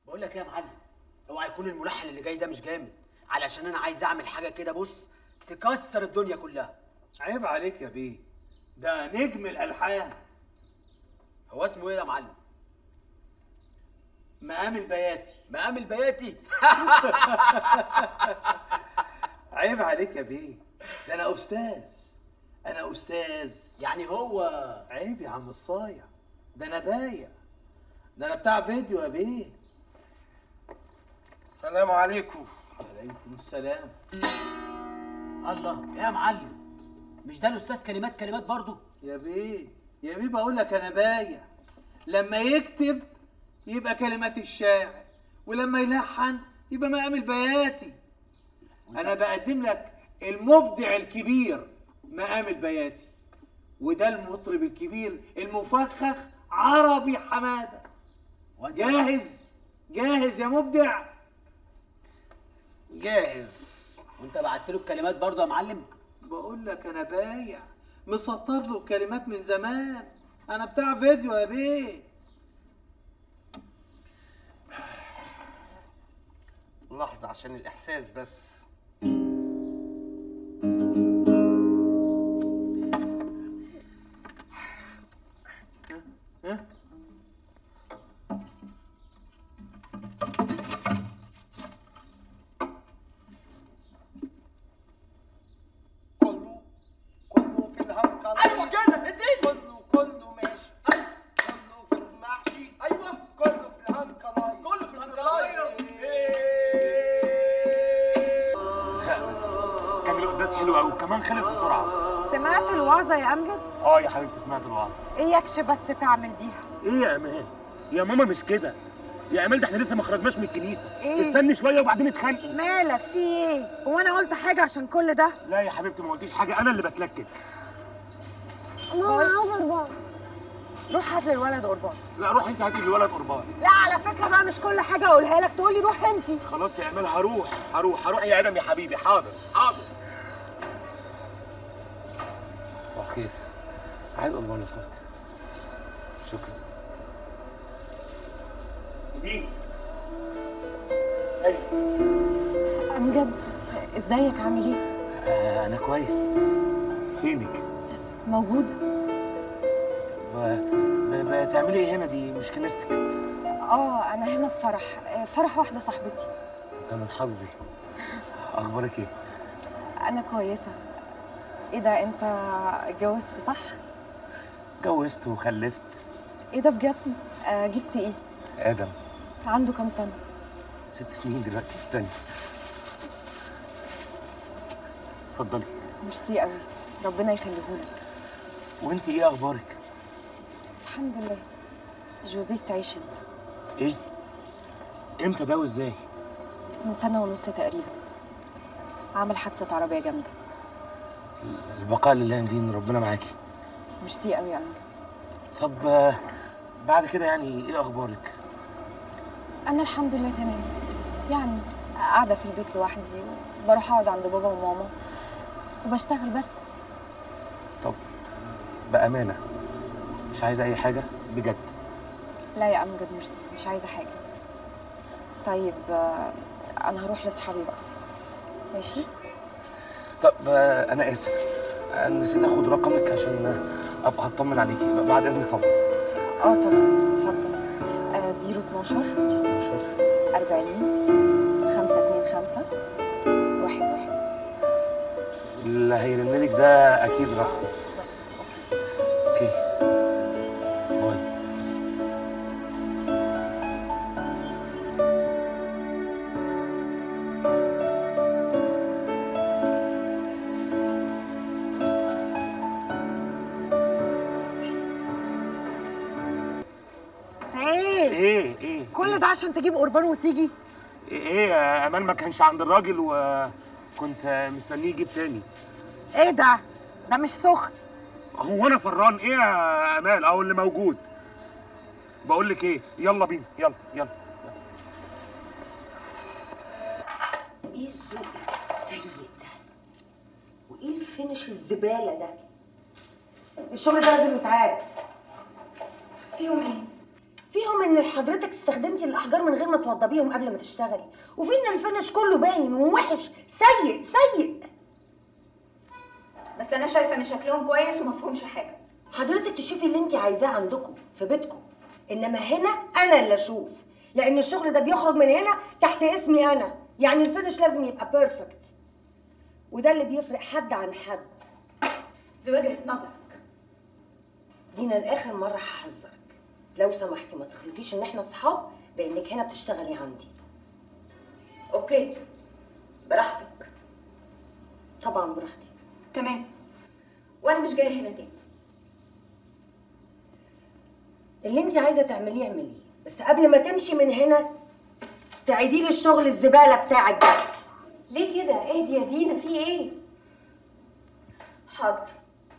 بقول لك ايه يا معلم اوعى يكون الملحن اللي جاي ده مش جامد علشان انا عايز اعمل حاجه كده بص تكسر الدنيا كلها عيب عليك يا بيه ده نجم الالحان هو اسمه ايه يا معلم مقام البياتي مقام البياتي عيب عليك يا بيه ده انا استاذ انا استاذ يعني هو عيب يا عم الصايع ده انا بايع ده انا بتاع فيديو يا بيه السلام عليكم عليكم السلام الله ايه يا معلم مش ده الاستاذ كلمات كلمات برضو يا بيه يا بيه بقول لك انا بايع لما يكتب يبقى كلمات الشاعر ولما يلحن يبقى مقام البياتي انا بقدم لك المبدع الكبير مقام البياتي وده المطرب الكبير المفخخ عربي حماده وانت جاهز جاهز يا مبدع جاهز وانت بعت له الكلمات برضو يا معلم بقول لك انا بايع مسطر له كلمات من زمان انا بتاع فيديو يا بيه لحظة عشان الإحساس بس ها كله كله في الهنكرة أيوة كده اديني كله كله ماشي أيوة كله في المحشي أيوة كله في الهنكرة كله في الهنكرة كان القداس حلو قوي وكمان خلص بسرعه سمعت الوعظة يا أمجد؟ اه يا حبيبتي سمعت الوعظ إيه يكش بس تعمل بيها؟ ايه يا امان يا ماما مش كده يا امال ده احنا لسه ما خرجناش من الكنيسه إيه؟ استني شويه وبعدين اتخانقي مالك في إيه؟ هو أنا قلت حاجة عشان كل ده؟ لا يا حبيبتي ما قلتيش حاجه انا اللي بتلكك ماما عاوز قربان روح هات لي الولد قربان لا روح انت هاتي الولد قربان لا على فكرة بقى مش كل حاجة أقولها لك تقول لي روح أنتي خلاص يا امال هروح هروح هروح يا ادم يا حبيبي حاضر حاضر صباح الخير عايز قربان لو سمحت شكرا مين ازيك امجد ازيك عامل ايه آه انا كويس فينك موجوده ب- ب- بتعملي ايه هنا دي مش كنيستك اه انا هنا في فرح آه، فرح واحده صاحبتي ده من حظي اخبارك ايه انا كويسه ايه ده انت اتجوزت صح اتجوزت وخلفت ايه ده بجد آه جبت ايه ادم عنده كام سنه ست سنين دلوقتي استني اتفضلي ميرسي قوي ربنا يخليهولك وانت ايه اخبارك الحمد لله جوزيف تعيش انت ايه امتى ده وازاي من سنه ونص تقريبا عمل حادثه عربيه جامده البقاء لله دين ربنا معاكي ميرسي قوي يا امجد طب آه، بعد كده يعني ايه اخبارك انا الحمد لله تمام يعني قاعده في البيت لوحدي بروح اقعد عند بابا وماما وبشتغل بس طب بامانه مش عايزه اي حاجه بجد لا يا امجد ميرسي مش عايزه حاجه طيب آه، انا هروح لاصحابي بقى ماشي طب آه، انا اسف آه، نسيت اخد رقمك عشان آه، ابقى هطمن عليكي بعد اذنك طبعا اه طبعا اتفضل آه 012 12 40 525 واحد واحد اللي هيرن لك ده اكيد رقم اوكي باي إيه؟ ايه ايه كل ده عشان تجيب قربان وتيجي؟ ايه يا امال ما كانش عند الراجل وكنت مستنيه يجيب تاني إيه ده؟ ده مش سخن هو انا فران ايه يا امال او اللي موجود بقول لك ايه يلا بينا يلا يلا ايه الذوق السيء ده؟ وايه الفينش الزباله ده؟ الشغل ده لازم يتعاد فيهم ايه؟ فيهم ان حضرتك استخدمتي الاحجار من غير ما توضبيهم قبل ما تشتغلي وفي ان الفينش كله باين ووحش سيء سيء بس انا شايفه ان شكلهم كويس ومفهومش حاجه حضرتك تشوفي اللي انت عايزاه عندكم في بيتكم انما هنا انا اللي اشوف لان الشغل ده بيخرج من هنا تحت اسمي انا يعني الفينش لازم يبقى بيرفكت وده اللي بيفرق حد عن حد دي وجهه نظرك دينا لاخر مره هحذرك لو سمحتي ما تخلطيش ان احنا اصحاب بانك هنا بتشتغلي عندي اوكي براحتك طبعا براحتي تمام وانا مش جايه هنا تاني اللي انت عايزه تعمليه اعمليه بس قبل ما تمشي من هنا تعيدي لي الشغل الزباله بتاعك ده ليه كده اهدي يا دينا في ايه حاضر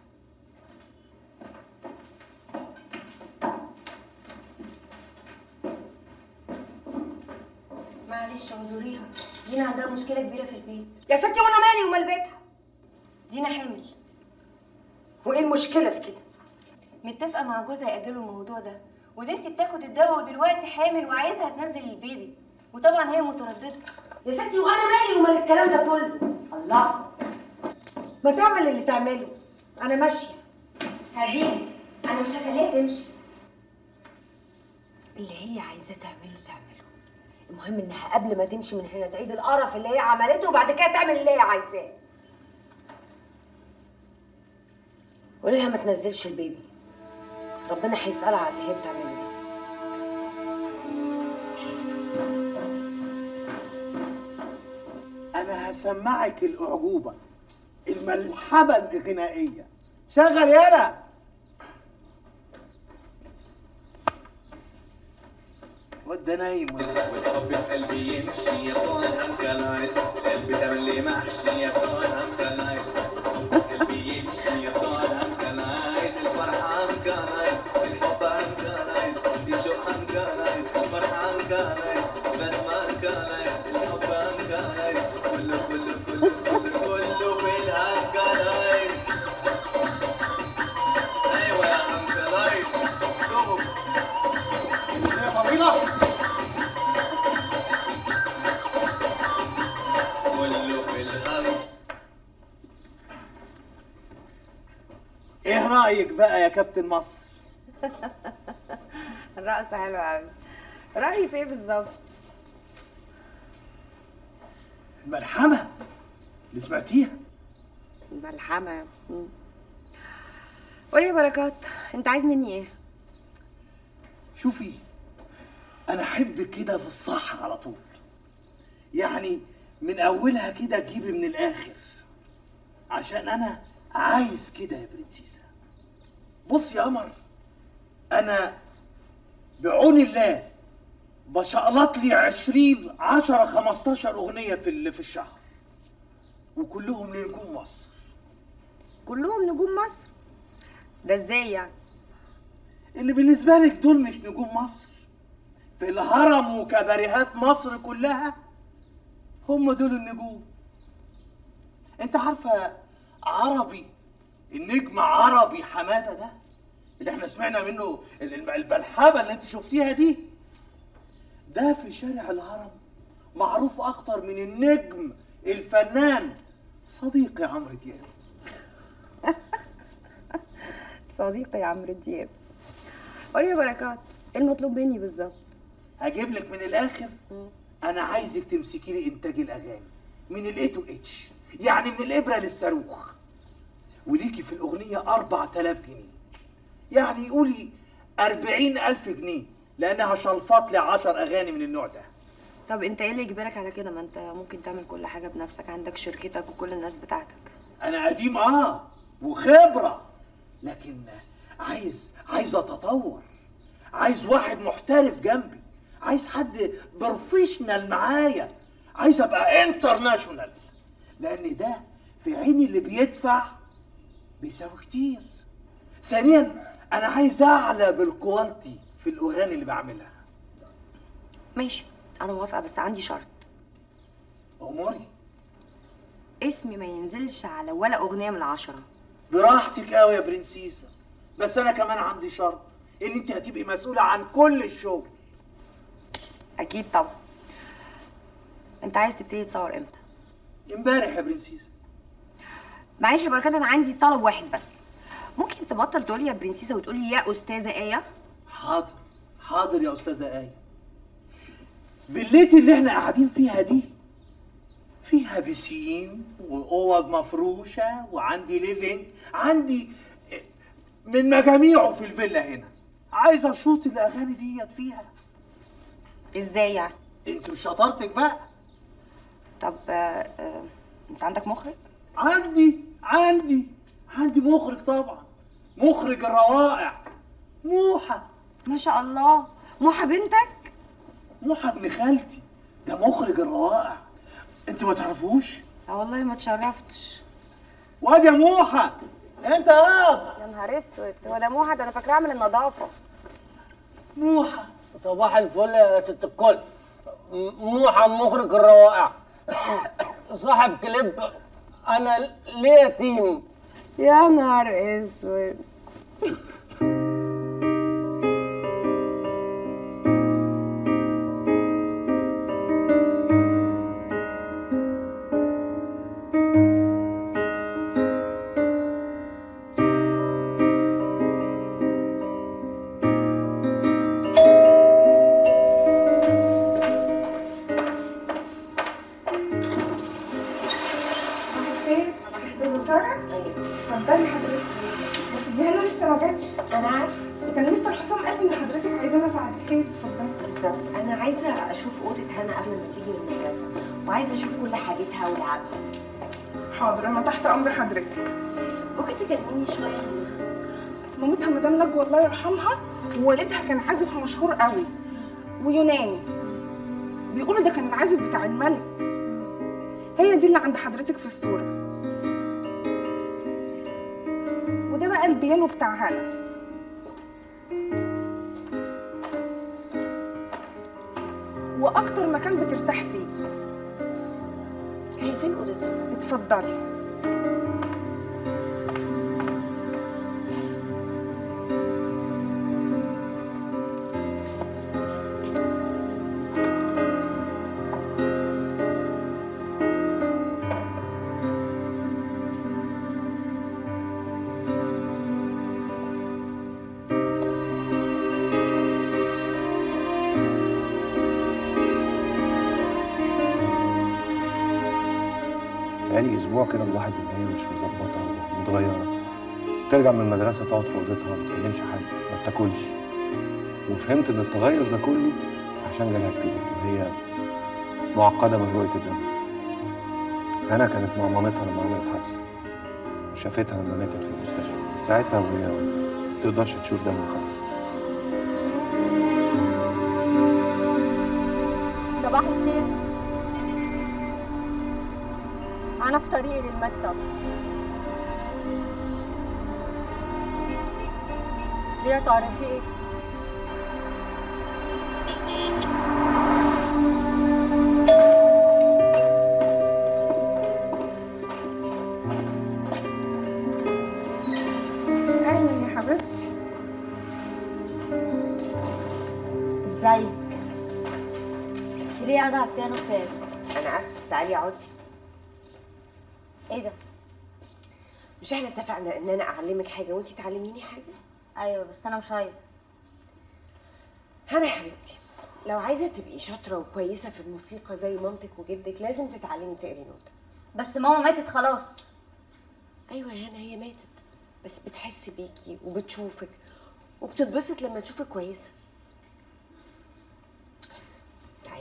معلش اعذريها دينا عندها مشكله كبيره في البيت يا ستي وانا مالي ومال بيتها دينا حامل وايه المشكله في كده متفقه مع جوزها ياجلوا الموضوع ده ودنسي بتاخد الدواء ودلوقتي حامل وعايزها تنزل البيبي وطبعا هي متردده يا ستي وانا مالي ومال الكلام ده كله الله ما تعمل اللي تعمله انا ماشيه حبيبي انا مش هخليها تمشي اللي هي عايزاه تعمله تعمله المهم انها قبل ما تمشي من هنا تعيد القرف اللي هي عملته وبعد كده تعمل اللي هي عايزاه قولي لها ما تنزلش البيبي ربنا هيسألها على اللي هي بتعمله ده انا هسمعك الاعجوبه الملحمه الغنائيه شغل يالا وده نايم ولا والحب في قلبي يمشي يطول هم كلايس قلبي تملي محشي يطول هم كلايس قلبي يمشي يطول هم كلايس الفرحة هم كلايس الحب هم كلايس الشوق هم كلايس الفرحة هم كلايس بس ما هم كلايس الحب هم كلايس كله كله كله كله كله في الهم كلايس ايوه يا هم كلايس دوب كله في الهم ايه رايك بقى يا كابتن مصر الرقص حلو قوي رايي في ايه بالظبط الملحمه اللي سمعتيها ملحمه مم. قولي يا بركات انت عايز مني ايه شوفي انا احب كده في الصح على طول يعني من اولها كده تجيبي من الاخر عشان انا عايز كده يا برنسيسة بص يا قمر انا بعون الله بشقلط لي 20 10 15 اغنيه في ال- في الشهر وكلهم لنجوم مصر كلهم نجوم مصر ده ازاي يعني اللي بالنسبه لك دول مش نجوم مصر في الهرم وكباريهات مصر كلها هم دول النجوم انت عارفه عربي النجم عربي حماده ده اللي احنا سمعنا منه ال- ال- البلحبه اللي انت شفتيها دي ده في شارع الهرم معروف اكتر من النجم الفنان صديقي عمرو دياب صديقي عمرو دياب قولي يا بركات ايه المطلوب مني بالظبط هجيب لك من الاخر انا عايزك تمسكي لي انتاج الاغاني من الاي تو اتش يعني من الابره للصاروخ وليكي في الاغنيه 4000 جنيه يعني قولي 40000 جنيه لانها شلفط لي 10 اغاني من النوع ده طب انت ايه اللي يجبرك على كده ما انت ممكن تعمل كل حاجه بنفسك عندك شركتك وكل الناس بتاعتك انا قديم اه وخبره لكن عايز عايز اتطور عايز واحد محترف جنبي عايز حد بروفيشنال معايا عايز ابقى انترناشونال لان ده في عين اللي بيدفع بيساوي كتير ثانيا انا عايز اعلى بالكواليتي في الاغاني اللي بعملها ماشي انا موافقه بس عندي شرط اموري اسمي ما ينزلش على ولا اغنيه من العشره براحتك قوي يا برنسيسة بس انا كمان عندي شرط ان انت هتبقي مسؤولة عن كل الشغل اكيد طبعا انت عايز تبتدي تصور امتى امبارح يا برنسيسه معلش يا بركات انا عندي طلب واحد بس ممكن تبطل تقولي يا برنسيسه وتقولي يا استاذه ايه حاضر حاضر يا استاذه ايه فيلتي اللي احنا قاعدين فيها دي فيها بسين واوض مفروشه وعندي ليفينج عندي من مجاميعه في الفيلا هنا عايز اشوط الاغاني ديت فيها ازاي يعني انت مش شطارتك بقى طب آه، آه، انت عندك مخرج عندي عندي عندي مخرج طبعا مخرج الروائع موحى ما شاء الله موحى بنتك موحى ابن خالتي ده مخرج الروائع انت ما تعرفوش لا والله ما اتشرفتش واد يا موحى انت ياب يا نهار اسود هو ده موحى ده انا فاكراه من النظافه موحى صباح الفل يا ست الكل م- موحى مخرج الروائع صاحب كليب انا ليا تيم يا نهار اسود خير استاذه ساره اتفضلي حضرتك بس دي انا لسه ما جاتش انا عارفه وكان مستر حسام قال لي ان حضرتك عايزاني اساعدك خير اتفضلي بالظبط انا عايزه اشوف اوضه هنا قبل ما تيجي من المدرسه وعايزه اشوف كل حاجتها ولعبها حاضر انا تحت امر حضرتك ممكن تكلميني شويه عنها مامتها مدام نجوى الله يرحمها ووالدها كان عازف مشهور قوي ويوناني بيقولوا ده كان العازف بتاع الملك هي دي اللي عند حضرتك في الصوره وده بقى البيانو بتاع هنا واكتر مكان بترتاح فيه هي فين اوضتها اتفضلي بقالي اسبوع كده ملاحظ ان هي مش مظبطه ومتغيره ترجع من المدرسه تقعد في اوضتها ما تكلمش حد ما بتاكلش وفهمت ان التغير ده كله عشان جالها بيريد وهي معقده من رؤيه الدم انا كانت مع مامتها لما عملت حادثه شافتها لما ماتت في المستشفى من ساعتها وهي ما تقدرش تشوف دم خالص صباح الخير أنا في طريقي للمكتب ليه يا طارق في إيه؟ اهلا يا حبيبتي ازيك أنت ليه قاعدة على البيانو بتاعي؟ انا اسفه تعالي اقعدي إيه ده؟ مش احنا اتفقنا ان انا اعلمك حاجه وانتي تعلميني حاجه أيوه بس أنا مش عايزة هنا يا حبيبتي لو عايزه تبقي شاطره وكويسه في الموسيقى زي مامتك وجدك لازم تتعلمي تقري نوتة بس ماما ماتت خلاص ايوه يا هنا هي ماتت بس بتحس بيكي وبتشوفك وبتتبسط لما تشوفك كويسه تعالي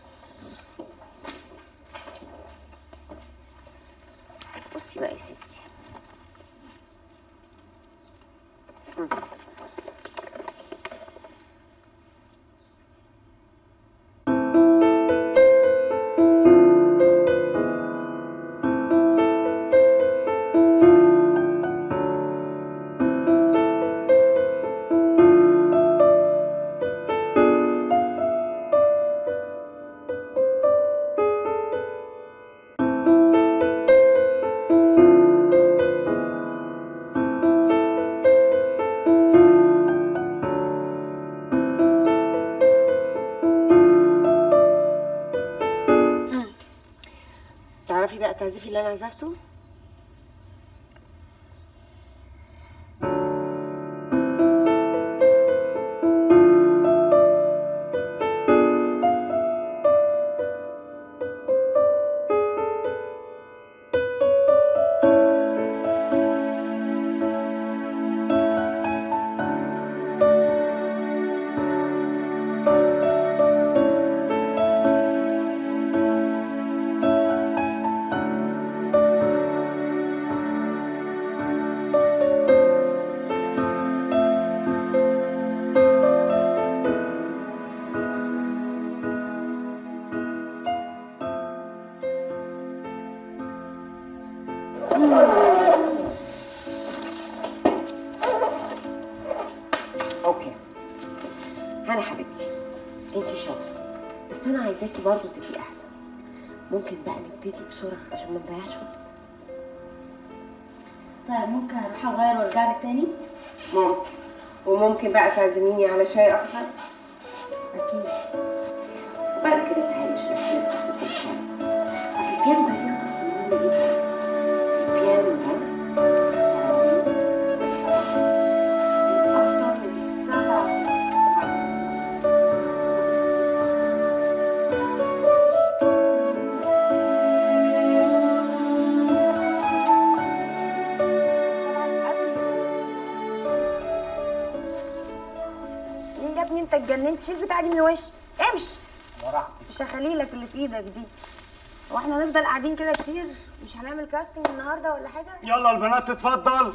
بصي بقى يا ستي مم. تعرفي بقى تعزفي اللي انا عزفته اوكي هنا حبيبتي انتي شاطره بس انا عايزاكي برضو تبقي احسن ممكن بقى نبتدي بسرعه عشان ما نضيعش وقت طيب ممكن اروح اغير وارجع لك تاني ممكن وممكن بقى تعزميني على شاي اخضر اكيد وبعد كده تعالي اشرحي لي قصه البيانو اصل البيانو ده ليه قصه مهمه جدا البيانو ده اخترعوه بالفرح من اكتر من سبع مين يا ابني انت اتجننت شيل بتاع دي من وشي امشي مش هخلي لك اللي في ايدك دي هو احنا هنفضل قاعدين كده كتير مش هنعمل كاستنج النهارده ولا حاجه يلا البنات تتفضل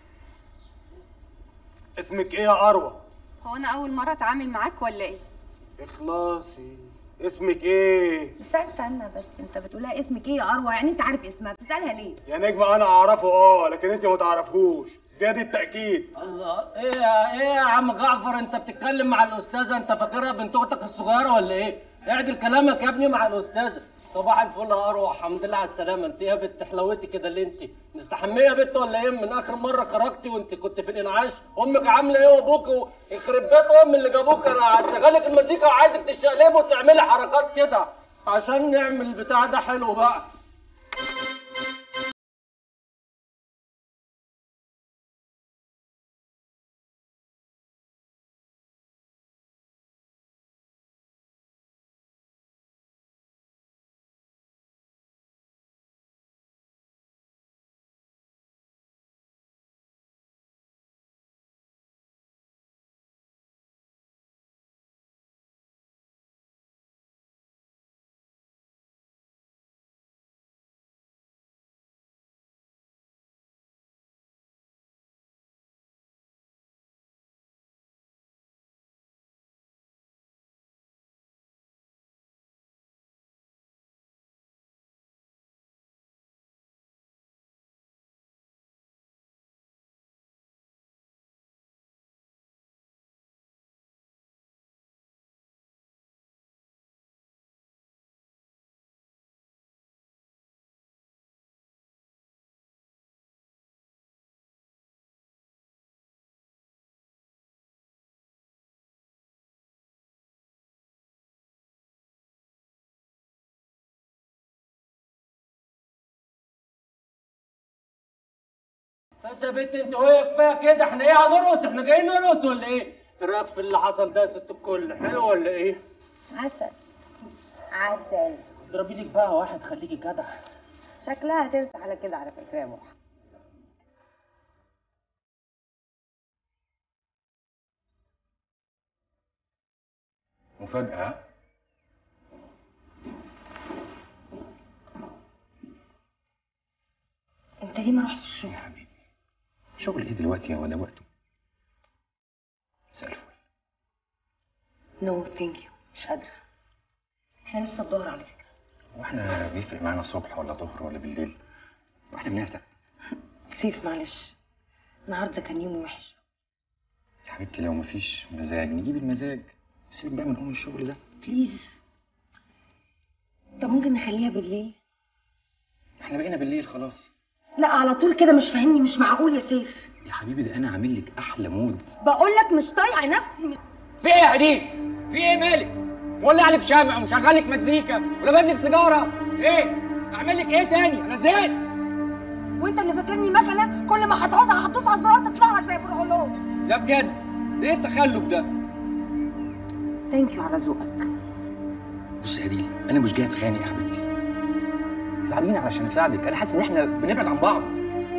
اسمك ايه يا اروى هو انا اول مره اتعامل معاك ولا ايه اخلاصي اسمك ايه بس استنى بس انت بتقولها اسمك ايه يا اروى يعني انت عارف اسمها بتسالها ليه يا نجمة انا اعرفه اه لكن انت ما تعرفهوش زيادة تأكيد الله ايه يا ايه يا عم جعفر انت بتتكلم مع الاستاذه انت فاكرها بنت اختك الصغيره ولا ايه؟ اعدل كلامك يا ابني مع الاستاذه صباح الفل يا اروح الحمد لله على السلامه انت يا بنت حلاوتي كده اللي انت مستحميه يا بنت ولا ايه من اخر مره خرجتي وانت كنت في الانعاش امك عامله ايه وابوك و- يخرب بيت ام اللي جابوك انا هشغلك المزيكا وعايزك تشقلبي وتعملي حركات كده عشان نعمل البتاع ده حلو بقى بس يا بنت انت وهي كفايه كده احنا ايه هنرقص احنا جايين نرقص ولا ايه؟ ايه رايك في اللي حصل ده يا ست الكل حلو ولا ايه؟ عسل عسل اضربي لك بقى واحد خليكي جدع شكلها هترسى على كده على فكره يا موحى مفاجأة انت ليه ما رحتش الشغل يا حبيبي شغل ايه دلوقتي يا ولا وقته مساء الفل نو ثانك يو مش قادره احنا لسه الظهر على فكره واحنا بيفرق معانا الصبح ولا ظهر ولا بالليل واحنا بنعتق سيف معلش النهارده كان يوم وحش يا حبيبتي لو مفيش مزاج نجيب المزاج سيبك بقى من ام الشغل ده بليز طب ممكن نخليها بالليل احنا بقينا بالليل خلاص لا على طول كده مش فاهمني مش معقول يا سيف يا حبيبي ده انا عامل لك احلى مود بقول لك مش طايقه نفسي مش... في ايه يا هديل؟ في ايه مالك؟ مولع لك شمع ومشغل لك مزيكا ولابس لك سيجاره ايه؟ اعمل لك ايه تاني انا زهقت وانت اللي فاكرني مكنه كل ما هتعوزها هتدوس على الزرار تطلع لك زي فرعون لا بجد ده ايه التخلف ده ثانك يو على ذوقك بص يا ديل انا مش جاي اتخانق يا حبيبتي ساعديني علشان اساعدك انا حاسس ان احنا بنبعد عن بعض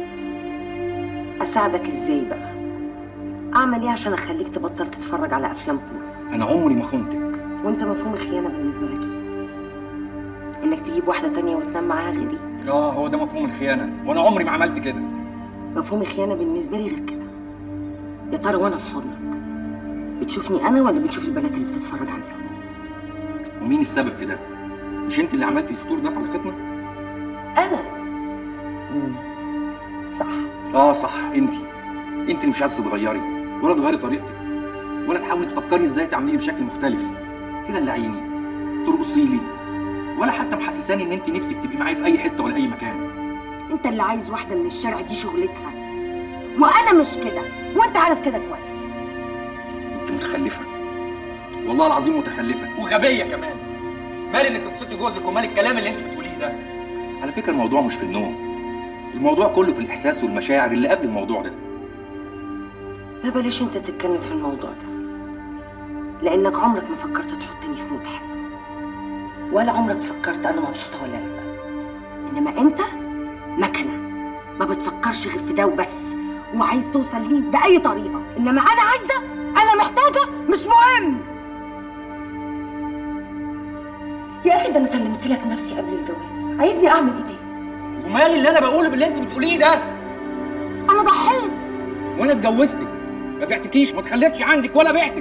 اساعدك ازاي بقى اعمل ايه عشان اخليك تبطل تتفرج على افلام بورن انا عمري ما خنتك وانت مفهوم الخيانه بالنسبه لك ايه انك تجيب واحده تانية وتنام معاها غيري اه هو ده مفهوم الخيانه وانا عمري ما عملت كده مفهوم الخيانه بالنسبه لي غير كده يا ترى وانا في حضنك بتشوفني انا ولا بتشوف البنات اللي بتتفرج عليهم ومين السبب في ده مش انت اللي عملتي الفطور ده في علاقتنا انا مم. صح اه صح انت انت اللي مش عايزه تتغيري ولا تغيري طريقتك ولا تحاولي تفكري ازاي تعملي بشكل مختلف تدلعيني ترقصي لي ولا حتى محسساني ان انت نفسك تبقي معايا في اي حته ولا اي مكان انت اللي عايز واحده من الشارع دي شغلتها وانا مش كده وانت عارف كده كويس انت متخلفه والله العظيم متخلفه وغبيه كمان مال انك تبسطي جوزك ومال الكلام اللي انت بتقوليه ده على فكره الموضوع مش في النوم الموضوع كله في الاحساس والمشاعر اللي قبل الموضوع ده ما بلاش انت تتكلم في الموضوع ده لانك عمرك ما فكرت تحطني في مود حلو ولا عمرك فكرت انا مبسوطه ولا لا انما انت مكنه ما بتفكرش غير في ده وبس وعايز توصل ليه باي طريقه انما انا عايزه انا محتاجه مش مهم يا اخي ده انا سلمت لك نفسي قبل الجواز عايزني اعمل ايه تاني ومالي اللي انا بقوله باللي انت بتقوليه ده انا ضحيت وانا اتجوزتك ما بعتكيش ما تخليتش عندك ولا بعتك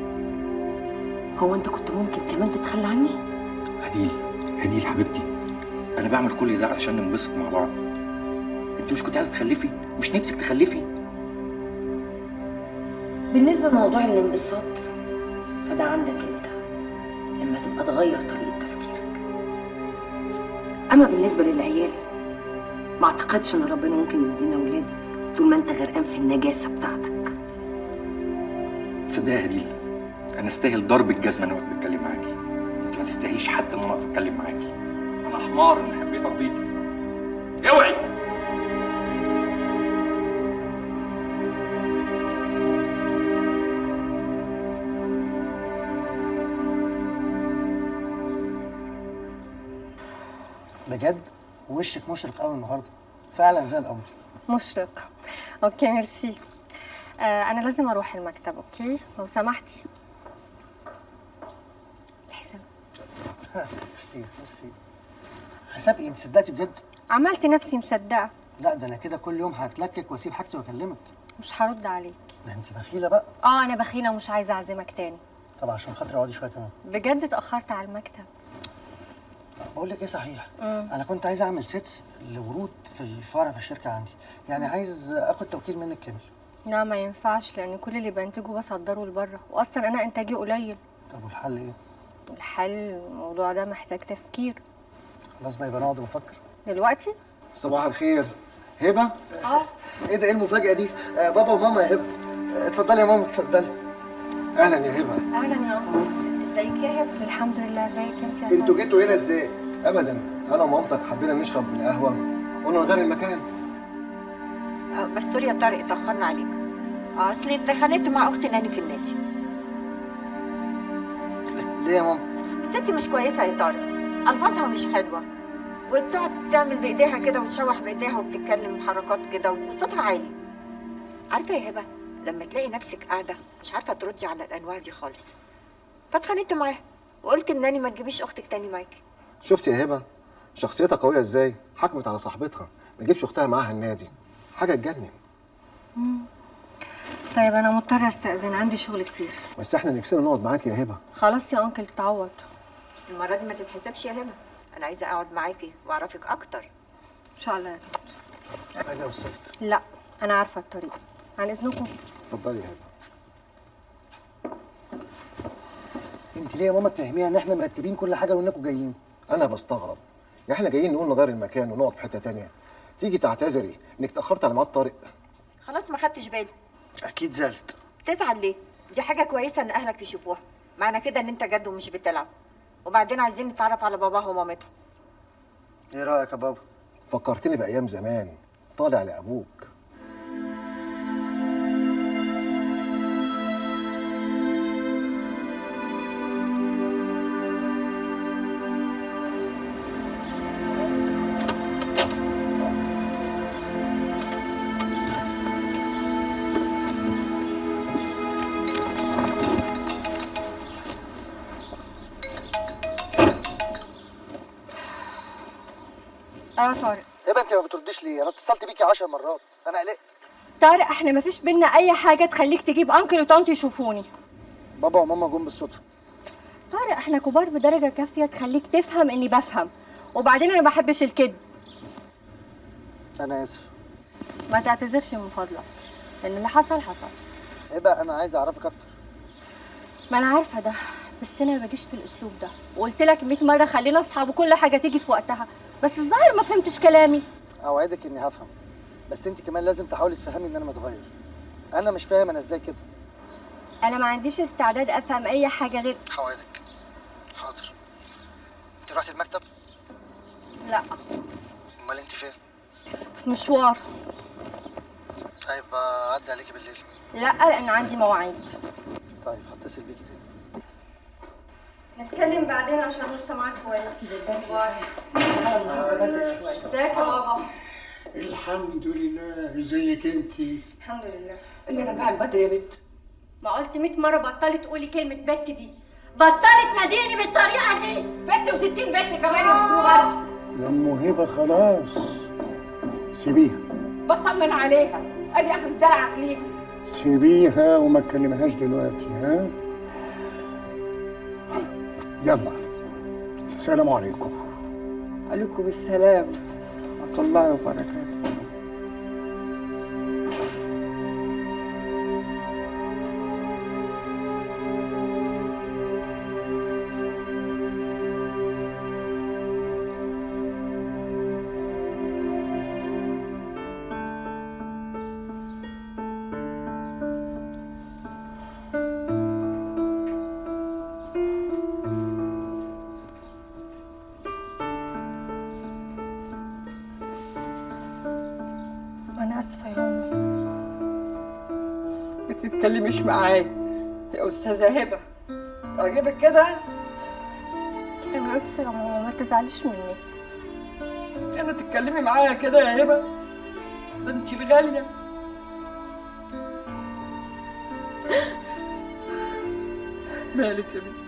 هو انت كنت ممكن كمان تتخلى عني هديل هديل حبيبتي انا بعمل كل ده علشان ننبسط مع بعض انت مش كنت عايزه تخلفي مش نفسك تخلفي بالنسبه لموضوع الانبساط فده عندك انت لما تبقى تغير طريقه تفكيرك اما بالنسبه للعيال ما اعتقدش ان ربنا ممكن يدينا اولاد طول ما انت غرقان في النجاسه بتاعتك تصدقي يا هديل انا استاهل ضرب الجزمه انا واقف بتكلم معاكي انت ما تستاهليش حتى ان انا اقف اتكلم معاكي انا حمار ان حبيت ارضيكي اوعي بجد وشك مشرق قوي النهارده فعلا زي القمر مشرق اوكي ميرسي آه انا لازم اروح المكتب اوكي لو سمحتي الحساب ميرسي ميرسي حساب ايه انت صدقتي بجد عملت نفسي مصدقه لا ده انا كده كل يوم هتلكك واسيب حاجتي واكلمك مش هرد عليك ده انت بخيله بقى اه انا بخيله ومش عايزه اعزمك تاني طب عشان خاطري اقعدي شويه كمان بجد اتاخرت على المكتب بقول لك ايه صحيح مم. انا كنت عايز اعمل سيتس لورود في الفرع في الشركه عندي يعني عايز اخد توكيل منك كامل لا ما ينفعش لان كل اللي بنتجه بصدره لبره واصلا انا انتاجي قليل طب والحل ايه الحل الموضوع ده محتاج تفكير خلاص بقى يبقى نقعد ونفكر دلوقتي صباح الخير هبه اه ايه ده ايه المفاجاه دي آه بابا وماما يا هبه آه، اتفضلي يا ماما اتفضلي اهلا يا هبه اهلا يا عمر ازيك يا هبه الحمد لله ازيك انت يا انتوا جيتوا هنا ازاي ابدا انا ومامتك حبينا نشرب من القهوه قلنا نغير المكان آه، بس دول يا طارق اتأخرنا عليك آه، اصلي اتخانقت مع اختي ناني في النادي ليه يا ماما الست مش كويسة يا طارق ألفاظها مش حلوة وبتقعد تعمل بإيديها كده وتشوح بإيديها وبتتكلم حركات كده وصوتها عالي عارفة يا هبة لما تلاقي نفسك قاعدة مش عارفة تردي على الأنواع دي خالص فاتخانقت معاها وقلت لناني ما تجيبيش أختك تاني معاكي شفت يا هبه شخصيتها قويه ازاي حكمت على صاحبتها ما تجيبش اختها معاها النادي حاجه تجنن مم. طيب انا مضطره استاذن عندي شغل كتير بس احنا نفسنا نقعد معاك يا هبه خلاص يا انكل تتعوض المرة دي ما تتحسبش يا هبة أنا عايزة أقعد معاكي وأعرفك أكتر ان شاء الله يا طنط حاجه اوصلك لا انا عارفه الطريق عن اذنكم اتفضلي يا هبه انت ليه يا ماما تفهميها ان احنا مرتبين كل حاجه وانكم جايين انا بستغرب يا احنا جايين نقول نغير المكان ونقعد في حته تانية تيجي تعتذري انك تاخرت على ميعاد طارق خلاص ما خدتش بالي اكيد زعلت تزعل ليه؟ دي حاجة كويسة إن أهلك يشوفوها معنى كده إن أنت جد ومش بتلعب وبعدين عايزين نتعرف على باباها ومامتها ايه رايك يا بابا فكرتني بايام زمان طالع لابوك اه طارق يا بنتي ما بترديش ليه انا اتصلت بيكي عشر مرات انا قلقت طارق احنا مفيش بينا اي حاجه تخليك تجيب انكل وطنط يشوفوني بابا وماما جم بالصدفه طارق احنا كبار بدرجه كافيه تخليك تفهم اني بفهم وبعدين انا ما بحبش الكذب انا اسف ما تعتذرش من فضلك لان اللي حصل حصل ايه بقى انا عايز اعرفك اكتر ما انا عارفه ده بس انا ما بجيش في الاسلوب ده وقلت لك 100 مره خلينا اصحاب وكل حاجه تيجي في وقتها بس الظاهر ما فهمتش كلامي اوعدك اني هفهم بس انت كمان لازم تحاولي تفهمي ان انا متغير انا مش فاهم انا ازاي كده انا ما عنديش استعداد افهم اي حاجه غير هوعدك حاضر انت رحتي المكتب لا امال انت فين في مشوار طيب اعدي عليكي بالليل لا لان عندي مواعيد طيب هتصل بيكي تاني نتكلم بعدين عشان مش سامعاك كويس باي ازيك يا بابا الحمد لله ازيك انت الحمد لله اللي رجعك بدري يا بنت ما قلت 100 مره بطلي تقولي كلمه بت دي بطلي تناديني بالطريقه دي بنت و60 بنت كمان يا بنت برضه لما هبه خلاص سيبيها بطمن عليها ادي اخر دلعك ليك سيبيها وما تكلمهاش دلوقتي ها يلا السلام عليكم عليكم السلام ورحمه الله وبركاته انا اسفه يا ماما ما تتكلميش معايا يا استاذه هبه اجيبك كده انا اسفه يا ماما ما تزعليش مني انا تتكلمي معايا كده يا هبه ده انت الغاليه مالك يا بنتي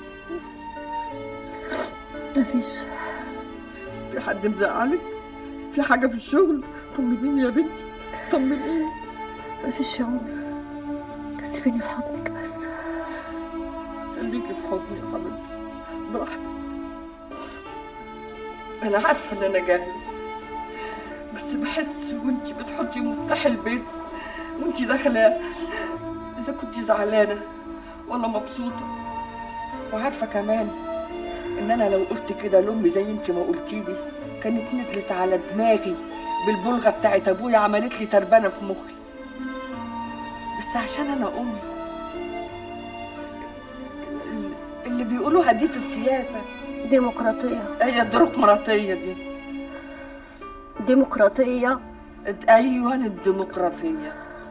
مفيش في حد مزعلك في حاجه في الشغل طمنيني يا بنتي طمنيني مفيش يا ماما سيبيني في حضنك بس خليكي في حضني يا حبيبتي براحتك انا عارفه ان انا جاهله بس بحس وانت بتحطي مفتاح البيت وانت داخله اذا كنت زعلانه ولا مبسوطه وعارفه كمان ان انا لو قلت كده لامي زي انت ما قلتي لي كانت نزلت على دماغي بالبلغه بتاعت ابويا عملت لي تربانه في مخي بس عشان انا امي اللي بيقولوها دي في السياسه ديمقراطيه هي الديمقراطيه دي ديمقراطيه ايوه الديمقراطيه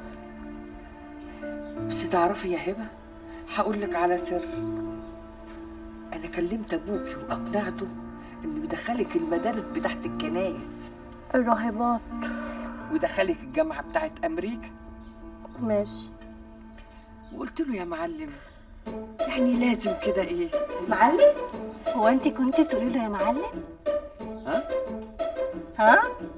بس تعرفي يا هبه هقول لك على سر انا كلمت ابوكي واقنعته انه يدخلك المدارس بتاعت الكنايس الراهبات ويدخلك الجامعه بتاعت امريكا ماشي وقلت له يا معلم يعني لازم كده ايه معلم هو انت كنت بتقولي له يا معلم ها ها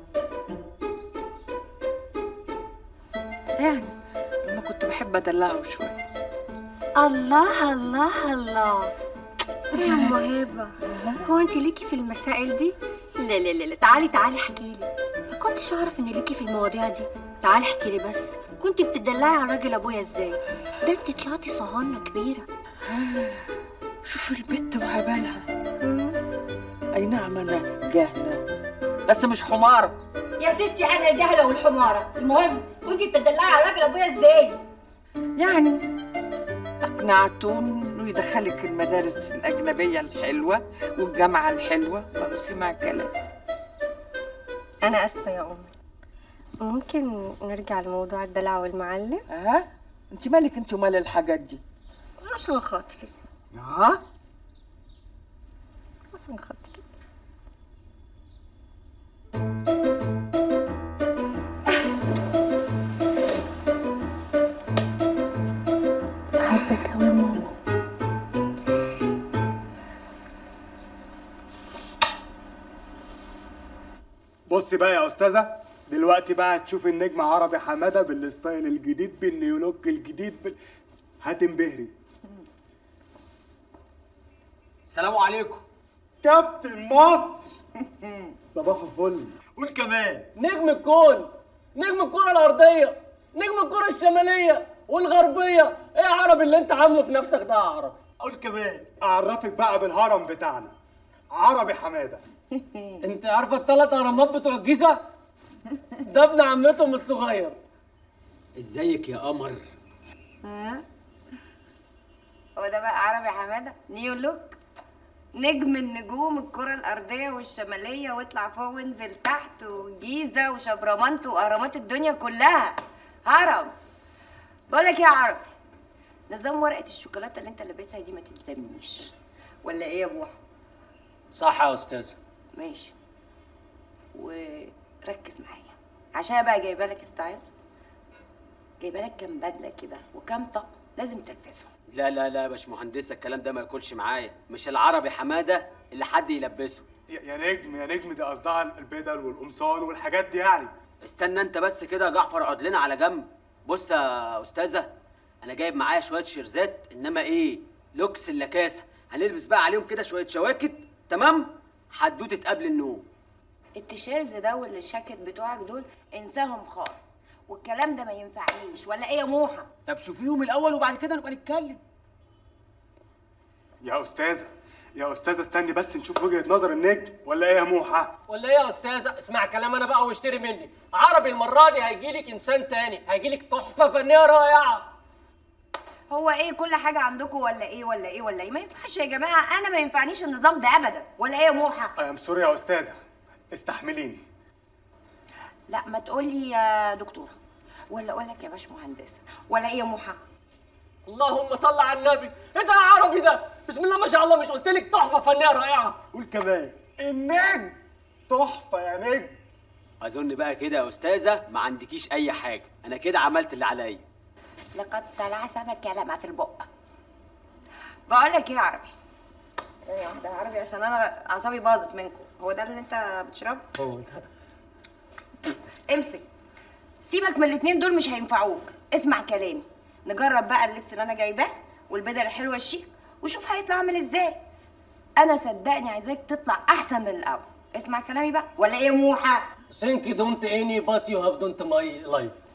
يعني لما كنت بحب ادلعه شويه الله الله الله يا ام هبه هو انت ليكي في المسائل دي لا لا لا لا تعالي تعالي احكي لي ما كنتش اعرف ان ليكي في المواضيع دي تعالي احكي لي بس كنت بتدلعي على راجل ابويا ازاي ده انت طلعتي صهانه كبيره شوف البت وهبالها اي نعم انا جاهله بس مش حماره يا ستي انا الجهله والحماره المهم كنت بتدلعي على راجل ابويا ازاي يعني اقنعته انه يدخلك المدارس الاجنبيه الحلوه والجامعه الحلوه ما هو سمع كلام انا اسفه يا امي ممكن نرجع لموضوع الدلع والمعلم ها انت مالك انت ومال الحاجات دي عشان خاطري ها عشان خاطري بحبك قوي ماما بصي بقى يا استاذه دلوقتي بقى هتشوف النجم عربي حماده بالستايل الجديد بالنيو لوك الجديد بال... هتنبهري السلام عليكم كابتن مصر صباح الفل قول كمان نجم الكون نجم الكرة الأرضية نجم الكرة الشمالية والغربية ايه يا عربي اللي انت عامله في نفسك ده يا عربي قول كمان اعرفك بقى بالهرم بتاعنا عربي حماده انت عارفه الثلاث اهرامات بتوع الجيزة ده ابن عمتهم الصغير ازيك يا قمر ها هو ده بقى عربي حماده نيو لوك نجم النجوم الكرة الأرضية والشمالية واطلع فوق وانزل تحت وجيزة وشبرمنت وأهرامات الدنيا كلها هرم بقولك يا عربي نظام ورقة الشوكولاتة اللي انت لابسها دي ما تلزمنيش ولا ايه يا بوحة؟ صح يا استاذ ماشي وركز معايا عشان بقى جايبه لك ستايلز جايبه لك كام بدله كده وكام طقم لازم تلبسهم لا لا لا يا باشمهندسه الكلام ده ما ياكلش معايا مش العربي حماده اللي حد يلبسه يا يا نجم يا نجم دي قصدها البدل والقمصان والحاجات دي يعني استنى انت بس كده يا جعفر اقعد لنا على جنب بص يا استاذه انا جايب معايا شويه شيرزات انما ايه لوكس اللكاسه هنلبس بقى عليهم كده شويه شواكت تمام حدوته قبل النوم التيشيرز ده والشاكيت بتوعك دول انساهم خالص والكلام ده ما ينفعنيش ولا ايه يا موحه طب شوفيهم الاول وبعد كده نبقى نتكلم يا استاذه يا استاذه استني بس نشوف وجهه نظر النجم ولا ايه يا موحه ولا ايه يا استاذه اسمع كلام انا بقى واشتري مني عربي المره دي هيجي لك انسان تاني هيجي لك تحفه فنيه رائعه هو ايه كل حاجه عندكم ولا ايه ولا ايه ولا ايه ما ينفعش يا جماعه انا ما ينفعنيش النظام ده ابدا ولا ايه يا موحه ام سوري يا استاذه استحمليني لا ما تقولي يا دكتوره ولا اقول لك يا باش مهندسه ولا ايه يا موحه اللهم صل على النبي ايه ده يا عربي ده بسم الله ما شاء الله مش قلت لك تحفه فنيه رائعه قول كمان النجم تحفه يا نجم اظن بقى كده يا استاذه ما عندكيش اي حاجه انا كده عملت اللي عليا لقد طلع سمك لمع في البق بقول لك ايه يا عربي ثانية واحدة يا عربي عشان انا اعصابي باظت منكم هو ده اللي انت بتشربه؟ هو ده امسك سيبك من الاتنين دول مش هينفعوك اسمع كلامي نجرب بقى اللبس اللي انا جايباه والبدل الحلوه الشيك وشوف هيطلع عامل ازاي انا صدقني عايزاك تطلع احسن من الاول اسمع كلامي بقى ولا ايه يا موحه think you don't any but you have don't my life